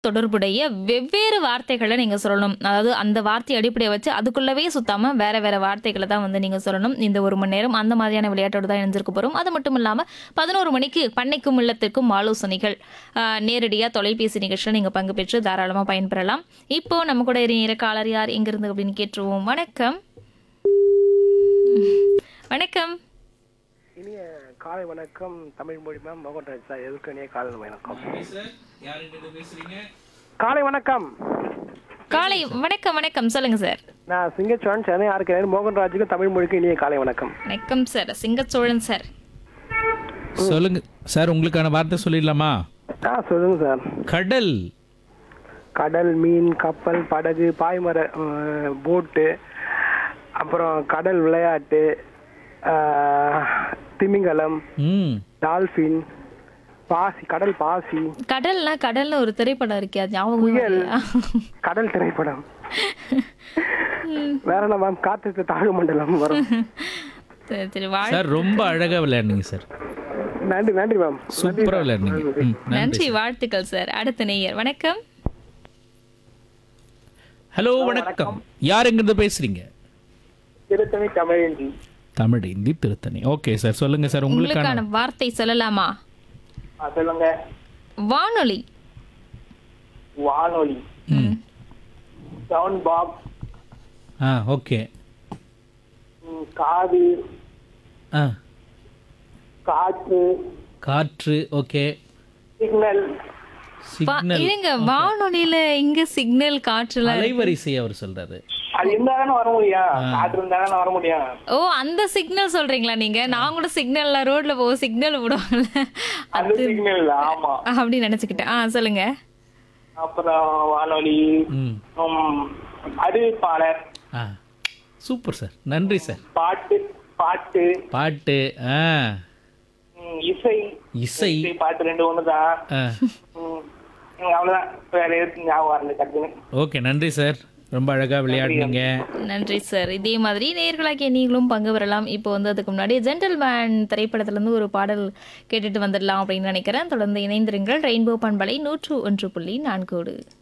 தொடர்புடைய வெவ்வேறு வார்த்தைகளை நீங்க சொல்லணும் அதாவது அந்த வார்த்தையை அடிப்படையை வச்சு அதுக்குள்ளவே சுத்தாம வேற வேற வார்த்தைகளை தான் வந்து நீங்க சொல்லணும் இந்த ஒரு மணி நேரம் அந்த மாதிரியான விளையாட்டோடு தான் இணைஞ்சிருக்க போறோம் அது மட்டும் இல்லாம பதினோரு மணிக்கு பண்ணைக்கும் இல்லத்திற்கும் ஆலோசனைகள் ஆஹ், நேரடியா தொலைபேசி நிகழ்ச்சியில் நீங்க பங்கு பெற்று தாராளமா பயன்பெறலாம் இப்போ நம்ம கூட இருக்கிற காலர் யார் எங்க இருந்து அப்படின்னு கேட்டுருவோம் வணக்கம் வணக்கம் இனிய காலை வணக்கம் தமிழ் மொழி மேம் மோகன்ராஜ் சார் எதுக்கு இனிய காலை வணக்கம் காலை வணக்கம் காலை வணக்கம் வணக்கம் சொல்லுங்க சார் நான் சிங்கச்சோழன் சென்னை ஆர்கனர் மோகன்ராஜுக்கு தமிழ் மொழிக்கு இனிய காலை வணக்கம் வணக்கம் சார் சிங்கச்சோழன் சார் சொல்லுங்க சார் உங்களுக்கான வார்த்தை சொல்லிடலாமா ஆ சொல்லுங்க சார் கடல் கடல் மீன் கப்பல் படகு பாய்மர அஹ், போட்டு அப்புறம் கடல் விளையாட்டு அஹ், திமிங்கலம் ம் டால்பின் பாசி கடல் பாசி கடல்னா கடல்னு ஒரு திரைப்படம் இருக்கே அது ஞாபகம் இல்லையா? கடல் திரைப்படம் வேற என்ன மேம் காத்து தாழ்வு மண்டலம் வரும் சரி சரி வாழ் சார் ரொம்ப அழகா விளையாடுனீங்க சார் நன்றி நன்றி மேம் சூப்பரா விளையாடுனீங்க ம் நன்றி நன்றி வாழ்த்துக்கள் சார் அடுத்த நேயர் வணக்கம் ஹலோ வணக்கம் யார் எங்கிருந்து பேசுறீங்க திருத்தணி தமிழ் தமிழ் ஹிந்தி திருத்தணி ஓகே சார் சொல்லுங்க சார் உங்களுக்கான உங்களுக்கான வார்த்தை சொல்லலாமா சொல்லுங்க வானொலி வானொலி ம் சவுண்ட் பாக்ஸ் ஆ ஓகே காது ஆ காற்று காற்று ஓகே சிக்னல் வா- சிக்னல் இருங்க வானொலியில இங்க சிக்னல் காற்றுல அலைவரிசை அவர் சொல்றாரு அது இருந்தாதானே வர முடியும் காற்று இருந்தாதானே வர முடியும் ஓ அந்த சிக்னல் சொல்றீங்களா நீங்க நான் கூட சிக்னல்ல ரோட்ல போ சிக்னல் விடுவாங்கல்ல அந்த சிக்னல் ஆமா அப்படி நினைச்சுக்கிட்டேன் ஆ சொல்லுங்க அப்புறம் வானொலி ம் உம், அறிவிப்பாளர் ஆ சூப்பர் சார் நன்றி சார் பாட்டு பாட்டு பாட்டு ஆ உம், இசை இசை இசை பாட்டு ரெண்டு ஒண்ணுதான் ஆ உம், உம், அவ்வளவுதான் வேற எதுவும் ஞாபகம் வரல டக்குன்னு ஓகே நன்றி சார் ரொம்ப அழகா விளையாடுனீங்க நன்றி சார் இதே மாதிரி நேர்களாகிய நீங்களும் பங்கு பெறலாம் இப்போ வந்து அதுக்கு முன்னாடி ஜென்டில்மேன் திரைப்படத்திலிருந்து ஒரு பாடல் கேட்டுட்டு வந்துடலாம் அப்படின்னு நினைக்கிறேன் தொடர்ந்து இணைந்திருங்கள் ரெயின்போ பண்பலை நூற்று ஒன்று புள்ளி நான்கோடு